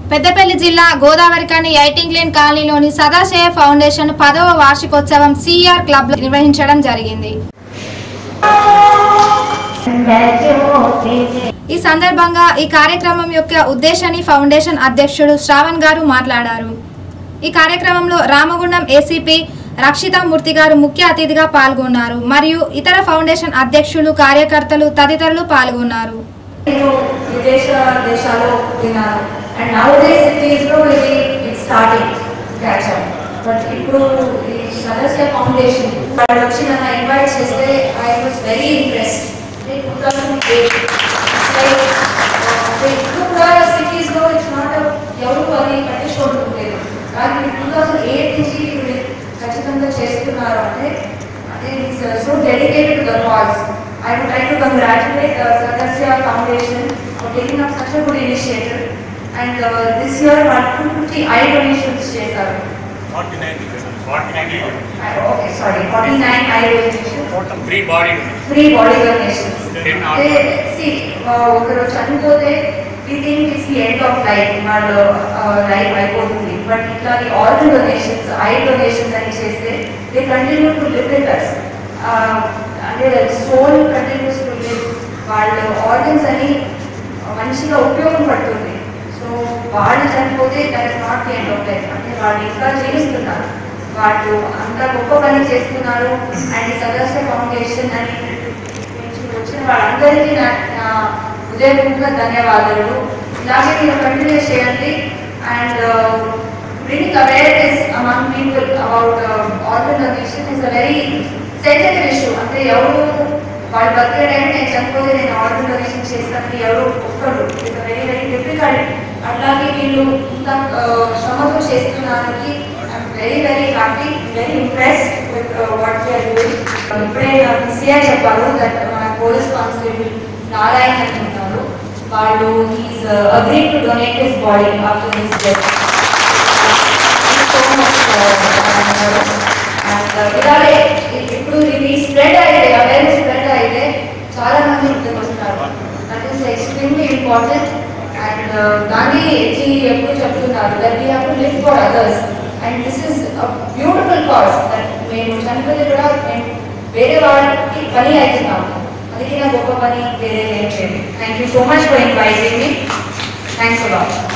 పెద్దపల్లి జిల్లా గోదావరికాని ఐటింగ్లేన్ కాలనీలోని సదాశయ ఫౌండేషన్ పదవ వార్షికోత్సవం సిఆర్ క్లబ్ నిర్వహించడం జరిగింది ఈ సందర్భంగా ఈ కార్యక్రమం యొక్క ఉద్దేశాన్ని ఫౌండేషన్ అధ్యక్షుడు శ్రావణ్ గారు మాట్లాడారు ఈ కార్యక్రమంలో రామగుండం ఏసీపీ రక్షితామూర్తి గారు ముఖ్య అతిథిగా పాల్గొన్నారు మరియు ఇతర ఫౌండేషన్ అధ్యక్షులు కార్యకర్తలు తదితరులు పాల్గొన్నారు నేను విదేశ దేశాల్లో విన్నాను అండ్ నౌ డేస్ సిటీస్లో ఇది it starting catch up but ఇప్పుడు ఈ సదస్య ఫౌండేషన్ వాళ్ళు వచ్చి నన్ను ఇన్వైట్ చేస్తే I was very interest two thousand eight ఇప్పుడు కూడా సిటీస్లో ఇట్స్ నాట్ ఎవరు అది పట్టించుకుంటుంది కానీ టూ థౌసండ్ ఎయిట్ నుంచి ఇప్పుడు ఖచ్చితంగా చేస్తున్నారు అంటే అంటే it's so dedicated to the cause I would like to congratulate uh, Sadasya Foundation for taking up such a good initiative. And uh, this year, 150 eye donations చేశారు. 49 49 Uh, Okay, sorry, 49 eye donations. total three body Free body donations. Ten అంటే see, uh, ఒకరు చనిపోతే we think it's the end of life, వాళ్ళు life అయిపోతుంది but ఇట్లా organ donations eye donations అని చేస్తే they continue to live with us అంటే soul continues to live వాళ్ళ ఆర్గన్స్ అని మంచిగా ఉపయోగపడుతుంది సో వాళ్ళు చనిపోతే that is not the end of life అంటే వాళ్ళు ఇంకా జీవిస్తున్నారు వాళ్ళు అంత గొప్ప పని చేస్తున్నారు అండ్ సదస్య ఫౌండేషన్ అని నుంచి వచ్చిన వాళ్ళందరికీ నా నా హృదయపూర్వక ధన్యవాదాలు ఇలాగే మీరు కంటిన్యూ చేయండి and bringing awareness among people about uh, organ donation is a very sensitive issue. అంటే ఎవరు వాళ్ళు బతికే టైం నేను చనిపోతే నేను ఆర్గన్ డొనేషన్ చేస్తానని ఎవరు ఒక్కరు ఇట్స్ వెరీ వెరీ డిఫికల్ట్ అట్లాగే వీళ్ళు ఇంత uh, శ్రమతో చేస్తున్నారని I'm very very happy very impressed with what you're doing ఇప్పుడే సిఆర్ చెప్పారు దట్ మన పోలీస్ కానిస్టేబుల్ నారాయణ అని ఉన్నారు వాళ్ళు he's agree to donate his body after his death ఇలాగే ఇప్పుడు ఇది స్ప్రెడ్ అయితే అవేర్నెస్ స్ప్రెడ్ అయితే చాలా మంది ఇంటికి వస్తారు that is extremely important and Gandhi ji ఎప్పుడు చెప్తున్నారు that we have to live for others and this is beautiful cause that మేము చనిపోతే కూడా మేము వేరే వాళ్ళకి పని అవుతున్నాము అందుకే నా గొప్ప పని వేరే ఏం లేదు thank you so much for inviting me thanks allot